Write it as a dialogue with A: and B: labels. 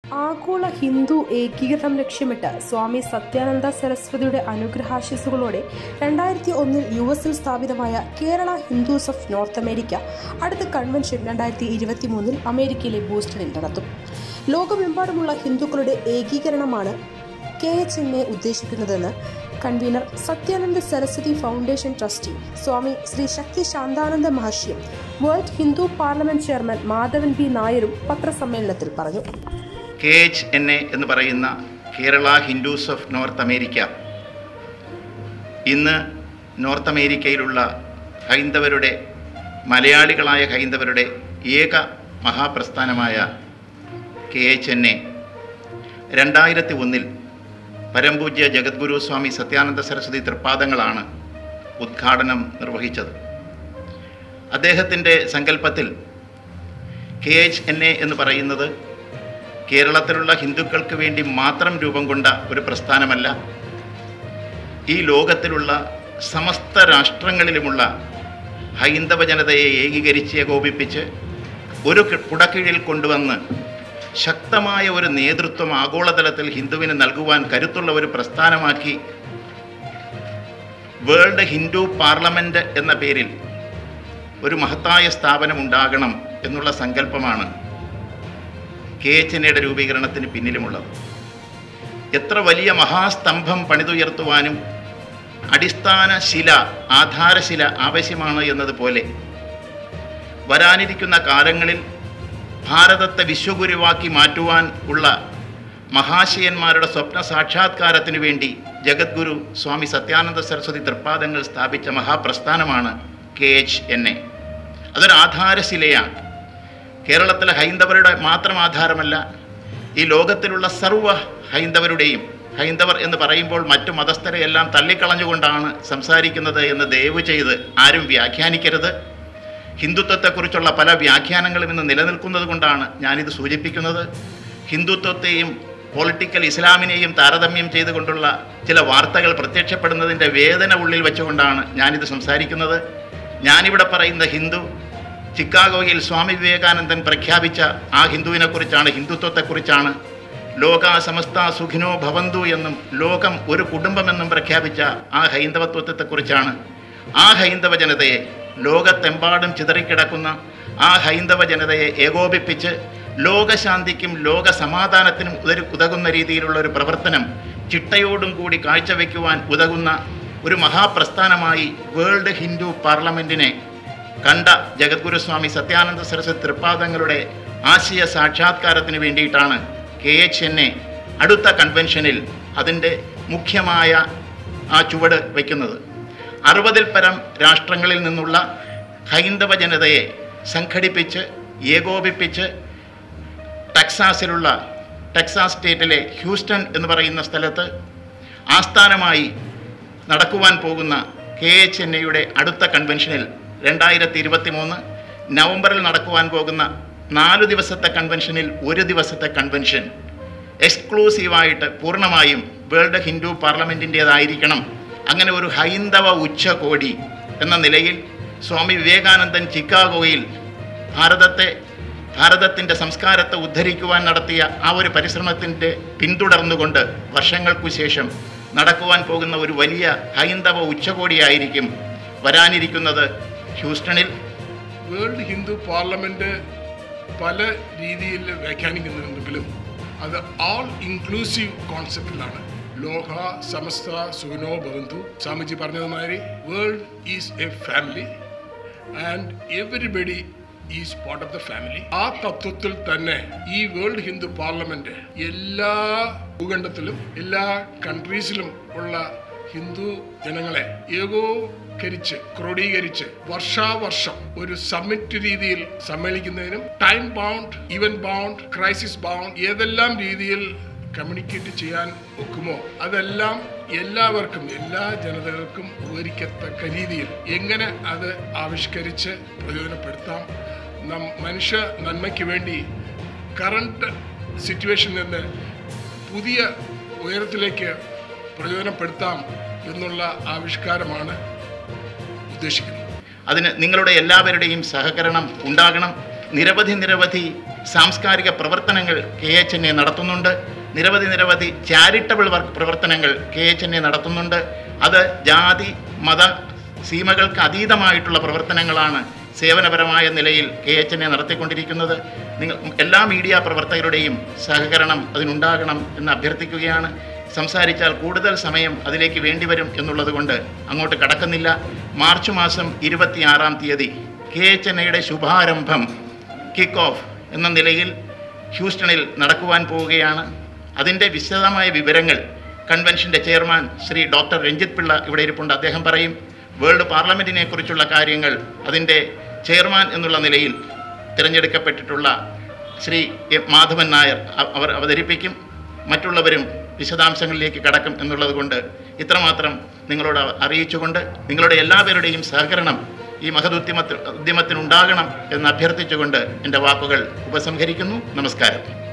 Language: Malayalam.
A: ആഗോള ഹിന്ദു ഏകീകരണം ലക്ഷ്യമിട്ട് സ്വാമി സത്യാനന്ദ സരസ്വതിയുടെ അനുഗ്രഹാശിസുകളോടെ രണ്ടായിരത്തി ഒന്നിൽ യു എസിൽ സ്ഥാപിതമായ Kerala Hindus of North America അടുത്ത കൺവെൻഷൻ രണ്ടായിരത്തി ഇരുപത്തി മൂന്നിൽ അമേരിക്കയിലെ ബൂസ്റ്റണിൽ നടത്തും ലോകമെമ്പാടുമുള്ള ഹിന്ദുക്കളുടെ ഏകീകരണമാണ് കെ എച്ച് എന്നെ ഉദ്ദേശിക്കുന്നതെന്ന് convener Satyananda Saraswati foundation trustee Swami Shri Shakti Shantananda മഹർഷിയും world Hindu parliament chairman Madhavan B നായരും പത്രസമ്മേളനത്തിൽ പറഞ്ഞു
B: കെ എച്ച് എൻ എ എന്ന് പറയുന്ന Kerala Hindus of North America ഇന്ന് നോർത്ത് അമേരിക്കയിലുള്ള ഹൈന്ദവരുടെ മലയാളികളായ ഹൈന്ദവരുടെ ഏക മഹാപ്രസ്ഥാനമായ കെ എച്ച് എൻ എ രണ്ടായിരത്തി ഒന്നിൽ പരംപൂജ്യ ജഗദ്ഗുരു സ്വാമി സത്യാനന്ദ സരസ്വതി തൃപ്പാദങ്ങളാണ് ഉദ്ഘാടനം നിർവഹിച്ചത് അദ്ദേഹത്തിൻ്റെ സങ്കല്പത്തിൽ കെ എച്ച് എൻ എ എന്ന് പറയുന്നത് കേരളത്തിലുള്ള ഹിന്ദുക്കൾക്ക് വേണ്ടി മാത്രം രൂപം കൊണ്ട ഒരു പ്രസ്ഥാനമല്ല ഈ ലോകത്തിലുള്ള സമസ്ത രാഷ്ട്രങ്ങളിലുമുള്ള ഹൈന്ദവ ജനതയെ ഏകീകരിച്ച് ഏകോപിപ്പിച്ച് ഒരു കി- കുടക്കീഴിൽ കൊണ്ടുവന്ന് ശക്തമായ ഒരു നേതൃത്വം ആഗോളതലത്തിൽ ഹിന്ദുവിന് നൽകുവാൻ കരുത്തുള്ള ഒരു പ്രസ്ഥാനമാക്കി വേൾഡ് ഹിന്ദു പാർലമെൻറ്റ് എന്ന പേരിൽ ഒരു മഹത്തായ സ്ഥാപനം ഉണ്ടാകണം എന്നുള്ള സങ്കല്പമാണ് കെ എച്ച് എൻ എയുടെ രൂപീകരണത്തിന് പിന്നിലുമുള്ളത് എത്ര വലിയ മഹാസ്തംഭം പണിതുയർത്തുവാനും അടിസ്ഥാന ശില ആധാരശില ആവശ്യമാണ് എന്നതുപോലെ വരാനിരിക്കുന്ന കാലങ്ങളിൽ ഭാരതത്തെ വിശ്വഗുരുവാക്കി മാറ്റുവാൻ ഉള്ള മഹാശയന്മാരുടെ സ്വപ്ന സാക്ഷാത്കാരത്തിനു വേണ്ടി ജഗദ്ഗുരു സ്വാമി സത്യാനന്ദ സരസ്വതി തൃപ്പാദങ്ങൾ സ്ഥാപിച്ച മഹാപ്രസ്ഥാനമാണ് കെ എച്ച് എൻ എ അതൊരു ആധാരശിലയാണ് കേരളത്തിലെ ഹൈന്ദവരുടെ മാത്രം ആധാരമല്ല ഈ ലോകത്തിലുള്ള സർവ്വ ഹൈന്ദവരുടെയും ഹൈന്ദവർ എന്ന് പറയുമ്പോൾ മറ്റു മതസ്ഥരെയെല്ലാം തള്ളിക്കളഞ്ഞുകൊണ്ടാണ് സംസാരിക്കുന്നത് എന്ന് ദയവ് ചെയ്ത് ആരും വ്യാഖ്യാനിക്കരുത് ഹിന്ദുത്വത്തെക്കുറിച്ചുള്ള പല വ്യാഖ്യാനങ്ങളും ഇന്ന് നിലനിൽക്കുന്നത് കൊണ്ടാണ് ഞാനിത് സൂചിപ്പിക്കുന്നത് ഹിന്ദുത്വത്തെയും പൊളിറ്റിക്കൽ ഇസ്ലാമിനെയും താരതമ്യം ചെയ്തുകൊണ്ടുള്ള ചില വാർത്തകൾ പ്രത്യക്ഷപ്പെടുന്നതിൻ്റെ വേദന ഉള്ളിൽ വെച്ചുകൊണ്ടാണ് ഞാനിത് സംസാരിക്കുന്നത് ഞാനിവിടെ പറയുന്ന ഹിന്ദു ചിക്കാഗോയിൽ സ്വാമി വിവേകാനന്ദൻ പ്രഖ്യാപിച്ച ആ ഹിന്ദുവിനെക്കുറിച്ചാണ് ഹിന്ദുത്വത്തെക്കുറിച്ചാണ് ലോക സമസ്ത സുഖിനോ ഭവന്തു എന്നും ലോകം ഒരു കുടുംബമെന്നും പ്രഖ്യാപിച്ച ആ ഹൈന്ദവത്വത്തെക്കുറിച്ചാണ് ആ ഹൈന്ദവ ജനതയെ ലോകത്തെമ്പാടും ചിതറിക്കിടക്കുന്ന ആ ഹൈന്ദവ ജനതയെ ഏകോപിപ്പിച്ച് ലോകശാന്തിക്കും ലോക സമാധാനത്തിനും ഉതരു ഉതകുന്ന രീതിയിലുള്ള ഒരു പ്രവർത്തനം ചിട്ടയോടും കൂടി കാഴ്ചവെക്കുവാൻ ഉതകുന്ന ഒരു മഹാപ്രസ്ഥാനമായി വേൾഡ് ഹിന്ദു പാർലമെൻറ്റിനെ കണ്ട ജഗദ്ഗുരുസ്വാമി സത്യാനന്ദ സരസ്വതി തൃപ്പാദങ്ങളുടെ ആശയ സാക്ഷാത്കാരത്തിന് വേണ്ടിയിട്ടാണ് കെ എച്ച് എൻ എ അടുത്ത കൺവെൻഷനിൽ അതിൻ്റെ മുഖ്യമായ ആ ചുവട് വയ്ക്കുന്നത് അറുപതിൽ പരം രാഷ്ട്രങ്ങളിൽ നിന്നുള്ള ഹൈന്ദവ ജനതയെ സംഘടിപ്പിച്ച് ഏകോപിപ്പിച്ച് ടെക്സാസിലുള്ള ടെക്സാസ് സ്റ്റേറ്റിലെ ഹ്യൂസ്റ്റൺ എന്ന് പറയുന്ന സ്ഥലത്ത് ആസ്ഥാനമായി നടക്കുവാൻ പോകുന്ന കെ എച്ച് എൻ എയുടെ അടുത്ത കൺവെൻഷനിൽ രണ്ടായിരത്തി ഇരുപത്തി മൂന്ന് നവംബറിൽ നടക്കുവാൻ പോകുന്ന നാല് ദിവസത്തെ കൺവെൻഷനിൽ ഒരു ദിവസത്തെ കൺവെൻഷൻ എക്സ്ക്ലൂസീവായിട്ട് പൂർണ്ണമായും വേൾഡ് ഹിന്ദു പാർലമെൻറ്റിൻ്റേതായിരിക്കണം അങ്ങനെ ഒരു ഹൈന്ദവ ഉച്ചകോടി എന്ന നിലയിൽ സ്വാമി വിവേകാനന്ദൻ ചിക്കാഗോയിൽ ഭാരതത്തെ ഭാരതത്തിൻ്റെ സംസ്കാരത്തെ ഉദ്ധരിക്കുവാൻ നടത്തിയ ആ ഒരു പരിശ്രമത്തിൻ്റെ പിന്തുടർന്നുകൊണ്ട് വർഷങ്ങൾക്കു ശേഷം നടക്കുവാൻ പോകുന്ന ഒരു വലിയ ഹൈന്ദവ ഉച്ചകോടിയായിരിക്കും വരാനിരിക്കുന്നത് ഹ്യൂസ്റ്റണിൽ
C: വേൾഡ് ഹിന്ദു പാർലമെന്റ് പല രീതിയിൽ വ്യാഖ്യാനിക്കുന്നുണ്ടെങ്കിലും അത് ആൾ ഇൻക്ലൂസീവ് കോൺസെപ്റ്റിലാണ് ലോക സമസ്ത സുഖനോ ഭവന്തു സ്വാമിജി പറഞ്ഞതുമാതിരി world is a family and everybody is part of the family ആ തത്വത്തിൽ തന്നെ ഈ വേൾഡ് ഹിന്ദു പാർലമെന്റ് എല്ലാ ഭൂഖണ്ഡത്തിലും എല്ലാ കൺട്രീസിലും ഉള്ള ഹിന്ദു ജനങ്ങളെ ഏകോകരിച്ച് ക്രോഡീകരിച്ച് വർഷാവർഷം ഒരു സമ്മിറ്റ് രീതിയിൽ സമ്മേളിക്കുന്നതിനും time bound event bound crisis bound ഏതെല്ലാം രീതിയിൽ കമ്മ്യൂണിക്കേറ്റ് ചെയ്യാൻ ഒക്കുമോ അതെല്ലാം എല്ലാവർക്കും എല്ലാ ജനതകൾക്കും ഉപകരിക്കത്തക്ക രീതിയിൽ എങ്ങനെ അത് ആവിഷ്കരിച്ച് പ്രയോജനപ്പെടുത്താം നം മനുഷ്യ നന്മയ്ക്ക് വേണ്ടി കറണ്ട് സിറ്റുവേഷനിൽ നിന്ന് പുതിയ ഉയരത്തിലേക്ക് പ്രയോജനപ്പെടുത്താം എന്നുള്ള ആവിഷ്കാരമാണ് ഉദ്ദേശിക്കുന്നത്
B: അതിന് നിങ്ങളുടെ എല്ലാവരുടെയും സഹകരണം ഉണ്ടാകണം നിരവധി നിരവധി സാംസ്കാരിക പ്രവർത്തനങ്ങൾ കെ എച്ച് എൻ എ നടത്തുന്നുണ്ട് നിരവധി നിരവധി ചാരിറ്റബിൾ വർക്ക് പ്രവർത്തനങ്ങൾ കെ എച്ച് എൻ എ നടത്തുന്നുണ്ട് അത് ജാതി മത സീമകൾക്ക് അതീതമായിട്ടുള്ള പ്രവർത്തനങ്ങളാണ് സേവനപരമായ നിലയിൽ കെ എച്ച് എൻ എ നടത്തിക്കൊണ്ടിരിക്കുന്നത് നിങ്ങൾ എല്ലാ മീഡിയ പ്രവർത്തകരുടെയും സഹകരണം അതിനുണ്ടാകണം എന്ന് അഭ്യർത്ഥിക്കുകയാണ് സംസാരിച്ചാൽ കൂടുതൽ സമയം അതിലേക്ക് വേണ്ടിവരും എന്നുള്ളത് കൊണ്ട് അങ്ങോട്ട് കടക്കുന്നില്ല മാർച്ച് മാസം ഇരുപത്തിയാറാം തീയതി കെ എച്ച് എൻ എയുടെ ശുഭാരംഭം കിക്ക് ഓഫ് എന്ന നിലയിൽ ഹ്യൂസ്റ്റണിൽ നടക്കുവാൻ പോവുകയാണ് അതിൻ്റെ വിശദമായ വിവരങ്ങൾ കൺവെൻഷൻ്റെ ചെയർമാൻ ശ്രീ ഡോക്ടർ രഞ്ജിത്ത് പിള്ള ഇവിടെ ഇരിപ്പുണ്ട് അദ്ദേഹം പറയും വേൾഡ് പാർലമെൻറ്റിനെ കുറിച്ചുള്ള കാര്യങ്ങൾ അതിൻ്റെ ചെയർമാൻ എന്നുള്ള നിലയിൽ തിരഞ്ഞെടുക്കപ്പെട്ടിട്ടുള്ള ശ്രീ എ. മാധവൻ നായർ അ- അവർ അവതരിപ്പിക്കും മറ്റുള്ളവരും വിശദാംശങ്ങളിലേക്ക് കടക്കും എന്നുള്ളത് കൊണ്ട് ഇത്രമാത്രം നിങ്ങളോട് അറിയിച്ചുകൊണ്ട് നിങ്ങളുടെ എല്ലാവരുടെയും സഹകരണം ഈ മഹദുദ്യമത്തിൽ ഉദ്യമത്തിനുണ്ടാകണം എന്ന് അഭ്യർത്ഥിച്ചുകൊണ്ട് എൻ്റെ വാക്കുകൾ ഉപസംഹരിക്കുന്നു നമസ്കാരം